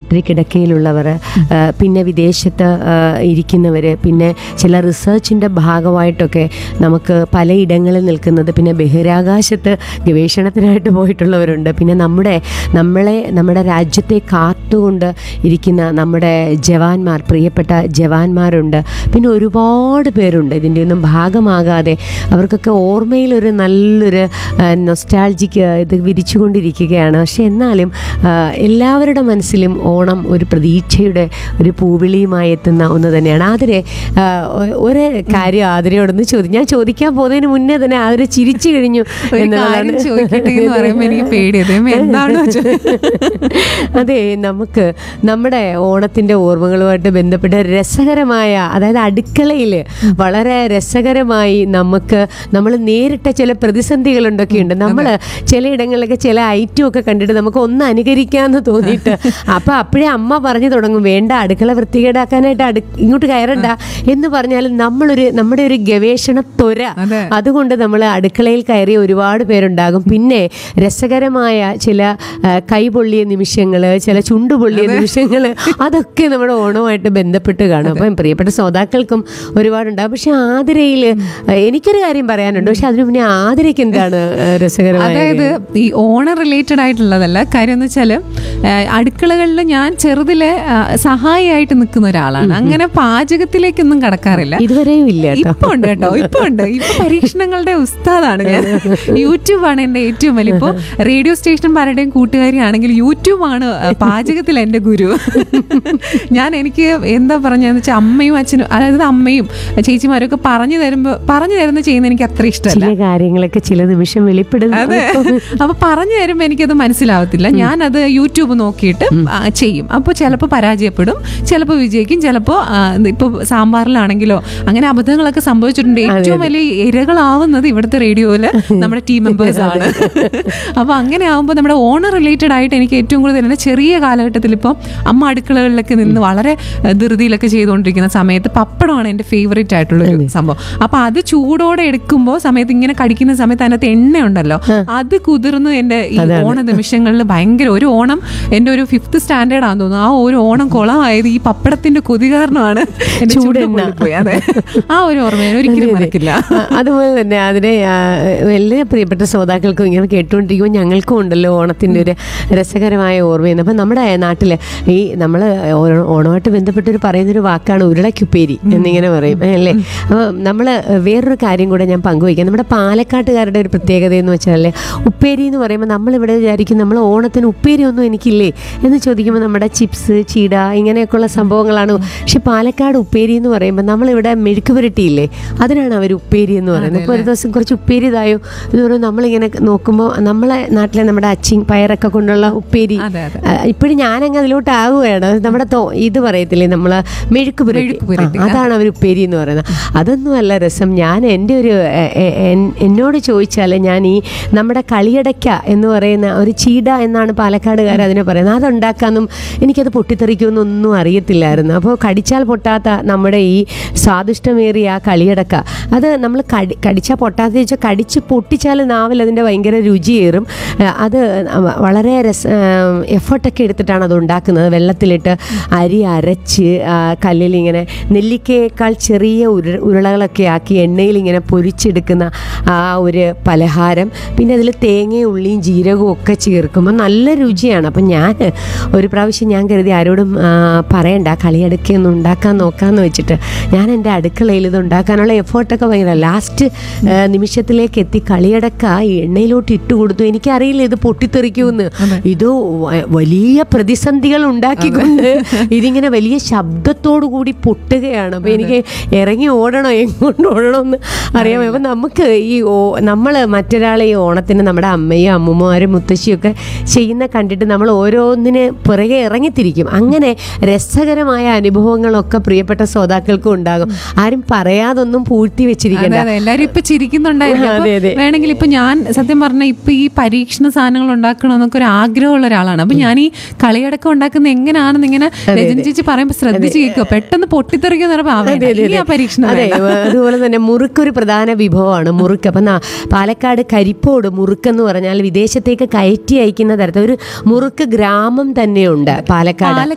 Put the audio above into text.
ആശുപത്രി കിടക്കയിലുള്ളവർ പിന്നെ വിദേശത്ത് ഇരിക്കുന്നവർ പിന്നെ ചില റിസർച്ചിൻ്റെ ഭാഗമായിട്ടൊക്കെ നമുക്ക് പലയിടങ്ങളിൽ നിൽക്കുന്നത് പിന്നെ ബഹിരാകാശത്ത് ഗവേഷണത്തിനായിട്ട് പോയിട്ടുള്ളവരുണ്ട് പിന്നെ നമ്മുടെ നമ്മളെ നമ്മുടെ രാജ്യത്തെ കാത്തുകൊണ്ട് ഇരിക്കുന്ന നമ്മുടെ ജവാന്മാർ പ്രിയപ്പെട്ട ജവാന്മാരുണ്ട് പിന്നെ ഒരുപാട് പേരുണ്ട് ഇതിൻ്റെ ഒന്നും ഭാഗമാകാതെ അവർക്കൊക്കെ ഓർമ്മയിലൊരു നല്ലൊരു നൊസ്റ്റാൾജിക്ക് ഇത് വിരിച്ചുകൊണ്ടിരിക്കുകയാണ് പക്ഷെ എന്നാലും ആ, എല്ലാവരുടെ മനസ്സിലും ഓണം ഒരു പ്രതീക്ഷയുടെ ഒരു പൂവിളിയുമായി എത്തുന്ന ഒന്ന് തന്നെയാണ് ആതിരെ ആ, ഒ- ഒരു കാര്യം ആതിരയോടൊന്ന് ചോദിക്കും ഞാൻ ചോദിക്കാൻ പോകുന്നതിന് മുന്നേ തന്നെ ആതിര ചിരിച്ചു കഴിഞ്ഞു ഒരു കാര്യം ചോദിക്കട്ടെ എന്ന് പറയുമ്പോൾ എനിക്ക് പേടിയത് എന്താണോ അതെ നമുക്ക് നമ്മുടെ ഓണത്തിന്റെ ഓർമ്മകളുമായിട്ട് ബന്ധപ്പെട്ട രസകരമായ അതായത് അടുക്കളയിൽ വളരെ രസകരമായി നമുക്ക് നമ്മൾ നേരിട്ട ചില പ്രതിസന്ധികളുണ്ടൊക്കെ ഉണ്ട് നമ്മൾ ചിലയിടങ്ങളിലൊക്കെ ചില ഐറ്റം ഒക്കെ കണ്ടിട്ട് നമുക്ക് ഒന്ന് അനുകരിക്കാന്ന് തോന്നിയിട്ട് അപ്പൊ അപ്പോഴേ അമ്മ പറഞ്ഞു തുടങ്ങും വേണ്ട അടുക്കള വൃത്തികേടാക്കാനായിട്ട് അടു ഇങ്ങോട്ട് കയറണ്ട എന്ന് പറഞ്ഞാലും നമ്മളൊരു നമ്മുടെ ഒരു ഗവേഷണ ത്വര അതെ. അതുകൊണ്ട് നമ്മൾ അടുക്കളയിൽ കയറിയ ഒരുപാട് പേരുണ്ടാകും പിന്നെ രസകരമായ ചില ആ, കൈപൊള്ളിയ നിമിഷങ്ങൾ ചില ചുണ്ടുപൊള്ളിയ നിമിഷങ്ങൾ അതൊക്കെ നമ്മുടെ ഓണവുമായിട്ട് ബന്ധപ്പെട്ട് കാണും അപ്പം പ്രിയപ്പെട്ട ശ്രോതാക്കൾക്കും ഒരുപാടുണ്ടാകും പക്ഷെ ആതിരയിൽ എനിക്കൊരു കാര്യം പറയാനുണ്ട് പക്ഷെ അതിനു മുന്നേ ആതിരയ്ക്ക് എന്താണ് ആ, രസകരമായ അതായത് ഈ ഓണർ റിലേറ്റഡ് ആയിട്ടുള്ളതല്ല കാര്യം എന്ന് വെച്ചാല് അടുക്കളകളിൽ ഞാൻ ചെറുതിലെ ആ, സഹായിയായിട്ട് നിൽക്കുന്ന ഒരാളാണ് അങ്ങനെ പാചകത്തിലേക്കൊന്നും കടക്കാറില്ല ഇതുവരെയും ഇല്ല കേട്ടോ ഇപ്പൊ ഉണ്ട് കേട്ടോ ഇപ്പൊ ഉണ്ട് ഇപ്പൊ പരീക്ഷണങ്ങളുടെ ഉസ്താദാണ് ഞാൻ യൂട്യൂബാണ് എന്റെ ഏറ്റവും വലിയ ഇപ്പൊ റേഡിയോ സ്റ്റേഷൻ പലരുടെയും കൂട്ടുകാരിയാണെങ്കിൽ യൂട്യൂബാണ് പാചകത്തിൽ എന്റെ ഗുരു ഞാൻ എനിക്ക് എന്താ പറഞ്ഞതെന്ന് വെച്ചാൽ അമ്മയും അച്ഛനും അതായത് അമ്മയും ചേച്ചിമാരും ഒക്കെ പറഞ്ഞു തരുമ്പോ പറഞ്ഞു തരുന്ന ചെയ്യുന്ന എനിക്ക് അത്ര ഇഷ്ടമല്ല ചില കാര്യങ്ങളൊക്കെ ചില നിമിഷം വെളിപ്പെടുന്നു അതെ അപ്പൊ പറഞ്ഞു തരുമ്പോ എനിക്കത് മനസ്സിലാവത്തില്ല ഞാനത് യൂട്യൂബ് നോക്കിയിട്ട് ആ, ചെയ്യും അപ്പോൾ ചിലപ്പോൾ പരാജയപ്പെടും ചിലപ്പോൾ വിജയിക്കും ചിലപ്പോൾ ഇപ്പൊ സാമ്പാറിലാണെങ്കിലോ അങ്ങനെ അബദ്ധങ്ങളൊക്കെ സംഭവിച്ചിട്ടുണ്ട് ഏറ്റവും വലിയ ഇരകളാവുന്നത് ഇവിടുത്തെ റേഡിയോയില് നമ്മുടെ ടീം മെമ്പേഴ്സ് ആണ് അപ്പൊ അങ്ങനെ ആവുമ്പോൾ നമ്മുടെ ഓണർ റിലേറ്റഡ് ആയിട്ട് എനിക്ക് ഏറ്റവും കൂടുതൽ എന്നെ ചെറിയ കാലഘട്ടത്തിൽ ഇപ്പോൾ അമ്മ അടുക്കളകളിലൊക്കെ നിന്ന് വളരെ ആ, ധൃതിയിലൊക്കെ ചെയ്തുകൊണ്ടിരിക്കുന്ന സമയത്ത് പപ്പടമാണ് എൻ്റെ ഫേവറേറ്റ് ആയിട്ടുള്ള ഒരു സംഭവം അപ്പൊ അത് ചൂടോടെ എടുക്കുമ്പോൾ സമയത്ത് ഇങ്ങനെ കടിക്കുന്ന സമയത്ത് അതിനകത്ത് എണ്ണ ഉണ്ടല്ലോ അത് കുതിർന്ന് എൻ്റെ ഈ ഓണ നിമിഷങ്ങളിൽ ഭയങ്കര ഒരു ഓണം എൻ്റെ ഒരു ഫിഫ്ത്ത് സ്റ്റാൻഡേർഡ് ആണെന്ന് തോന്നുന്നു ആ ഒരു ഓണം കുളമായത് ഈ പപ്പടത്തിന്റെ കൊതി കാരണമാണ് എൻ്റെ ചൂട് ചൂടെണ്ണ. പോയി അതെ ആ ഒരു ഓർമ്മ ഞാൻ ഒരിക്കലും മറക്കില്ല ആ, അതുപോലെ തന്നെ അതിനെ ആ, എല്ലാ പ്രിയപ്പെട്ട ശ്രോതാക്കൾക്കും ഇങ്ങനെ കേട്ടുകൊണ്ടിരിക്കുമ്പോൾ ഞങ്ങൾക്കും ഉണ്ടല്ലോ ഓണത്തിൻ്റെ ഒരു രസകരമായ ഓർമ്മയെന്ന് അപ്പം നമ്മുടെ നാട്ടിൽ ഈ നമ്മൾ ഓണമായിട്ട് ബന്ധപ്പെട്ടൊരു പറയുന്നൊരു വാക്കാണ് ഉരുളക്കുപ്പേരി എന്നിങ്ങനെ പറയും അല്ലേ അപ്പോൾ നമ്മൾ വേറൊരു കാര്യം കൂടെ ഞാൻ പങ്കുവയ്ക്കാം നമ്മുടെ പാലക്കാട്ടുകാരുടെ ഒരു പ്രത്യേകത എന്ന് വെച്ചാൽ ഉപ്പേരി എന്ന് പറയുമ്പോൾ നമ്മളിവിടെ വിചാരിക്കും നമ്മൾ ഓണത്തിന് ഉപ്പേരി ഒന്നും എനിക്കില്ലേ എന്ന് ചോദിക്കുമ്പോൾ നമ്മുടെ ചിപ്സ് ചീട ഇങ്ങനെയൊക്കെയുള്ള സംഭവങ്ങളാണ് പക്ഷെ പാലക്കാട് ഉപ്പേരി എന്ന് പറയുമ്പോൾ നമ്മളിവിടെ മെഴുക്ക് പുരട്ടിയില്ലേ അതിനാണ് അവർ ഉപ്പേരി എന്ന് പറയുന്നത് ഇപ്പോൾ ഒരു ദിവസം കുറച്ച് ഉപ്പേരി ഇതായോ എന്ന് പറയുമ്പോൾ നമ്മളിങ്ങനെ നോക്കുമ്പോൾ നമ്മളെ നാട്ടിലെ നമ്മുടെ അച്ചിങ് പയറൊക്കെ കൊണ്ടുള്ള ഉപ്പേരി അതെ, അതെ. ഇപ്പോഴും ഞാനങ്ങ് അതിലോട്ട് ആകുകയാണ് നമ്മുടെ തോ ഇത് പറയത്തില്ലേ നമ്മൾ മെഴുക്ക് പുരട്ടി മെഴുക്ക് പുരട്ടി, ആ, അതാണ് അവർ ഉപ്പേരി എന്ന് പറയുന്നത് അതൊന്നുമല്ല രസം ഞാൻ എൻ്റെ ഒരു എ- എ- എൻ- എന്നോട് ചോദിച്ചാൽ ഞാൻ ഈ നമ്മുടെ കളിയടയ്ക്ക എന്ന് പറയുന്ന ഒരു ചീട എന്നാണ് പാലക്കാടുകാർ അതിനെ പറയുന്നത് അതുണ്ടാക്കാനും എനിക്കത് പൊട്ടിത്തെറിക്കുമെന്നൊന്നും അറിയത്തില്ലായിരുന്നു അപ്പോൾ കടിച്ചാൽ പൊട്ടാത്ത നമ്മുടെ ഈ സ്വാദിഷ്ടമേറിയ ആ കളിയടക്ക അത് നമ്മൾ കടി കടിച്ചാൽ പൊട്ടാത്ത വെച്ചാൽ കടിച്ച് പൊട്ടിച്ചാൽ നാവിൽ അതിൻ്റെ ഭയങ്കര രുചിയേറും ആ, അത് വളരെ രസ എഫർട്ടൊക്കെ എടുത്തിട്ടാണ് അത് ഉണ്ടാക്കുന്നത് വെള്ളത്തിലിട്ട് അരി അരച്ച് ആ, കല്ലിൽ ഇങ്ങനെ നെല്ലിക്കയേക്കാൾ ചെറിയ ഉരുള ഉരുളകളൊക്കെ ആക്കി എണ്ണയിൽ ഇങ്ങനെ പൊരിച്ചെടുക്കുന്ന ആ ഒരു പലഹാരം പിന്നെ അതിൽ തേങ്ങയും ഉള്ളിയും ജീരകവും ഒക്കെ ചേർക്കുമ്പോൾ നല്ല രുചിയാണ് അപ്പം ഞാൻ ഒരു പ്രാവശ്യം ഞാൻ കരുതി ആരോടും ആ, പറയണ്ട കളിയടുക്കൊന്നും ഉണ്ടാക്കാൻ നോക്കാമെന്ന് വെച്ചിട്ട് ഞാൻ എൻ്റെ അടുക്കളയിൽ ഇത് ഉണ്ടാക്കാനുള്ള എഫേർട്ടൊക്കെ ഭയങ്കര ലാസ്റ്റ് നിമിഷത്തിലേക്ക് എത്തി കളിയടക്ക ഈ എണ്ണയിലോട്ട് ഇട്ട് കൊടുത്തു എനിക്കറിയില്ല ഇത് പൊട്ടിത്തെറിക്കുമെന്ന് ഇത് വ- വലിയ പ്രതിസന്ധികൾ ഉണ്ടാക്കിക്കൊണ്ട് ഇതിങ്ങനെ വലിയ ശബ്ദത്തോടു കൂടി പൊട്ടുകയാണ് അപ്പോൾ എനിക്ക് ഇറങ്ങി ഓടണോ എങ്ങോട്ട് ഓടണമെന്ന് അറിയാമോ അപ്പം നമുക്ക് ഈ ഓ നമ്മൾ മറ്റൊരാളെ ഈ ഓണത്തിന് നമ്മുടെ അമ്മയും അമ്മൂമ്മമാരും മുത്തശ്ശിയൊക്കെ ചെയ്യുന്ന കണ്ടിട്ട് നമ്മൾ ഓരോന്നിന് പിറകെ ഇറങ്ങിത്തിരിക്കും അങ്ങനെ രസകരമായ അനുഭവങ്ങളൊക്കെ പ്രിയപ്പെട്ട ശ്രോതാക്കൾക്കും ഉണ്ടാകും ആരും പറയാതൊന്നും പൂഴ്ത്തി അതെ വെച്ചിരിക്കണ്ട അതെ എല്ലാരും ഇപ്പൊ ചിരിക്കുന്നുണ്ടായിരിക്കും അതെ, അതെ. അപ്പൊ വേണമെങ്കിൽ ഇപ്പൊ ഞാൻ സത്യം പറഞ്ഞ ഇപ്പൊ ഈ പരീക്ഷണ സാധനങ്ങൾ ഉണ്ടാക്കണമെന്നൊക്കെ ഒരു ആഗ്രഹമുള്ള ഒരാളാണ് അപ്പൊ ഞാൻ ഈ കളിയടക്കം ഉണ്ടാക്കുന്ന എങ്ങനെയാണെന്ന് ഇങ്ങനെ രജനി ചേച്ചി പറയുമ്പോ ശ്രദ്ധിച്ച് കേൾക്കുക പെട്ടെന്ന് പൊട്ടിത്തെറിക്കുന്ന പറയുമ്പോ ആ, വേണ്ട. ഇനി ആ പരീക്ഷണം അതെ വേണ്ട. അതുപോലെ തന്നെ മുറുക്ക് ഒരു പ്രധാന വിഭവമാണ് മുറുക്ക് അപ്പം നാ- പാലക്കാട് കരിപ്പോട് മുറുക്കെന്ന് പറഞ്ഞാൽ വിദേശത്തേക്ക് കയറ്റി അയക്കുന്ന തരത്തിൽ ഒരു മുറുക്ക് ഗ്രാമം തന്നെയുണ്ട് പാലക്കാട്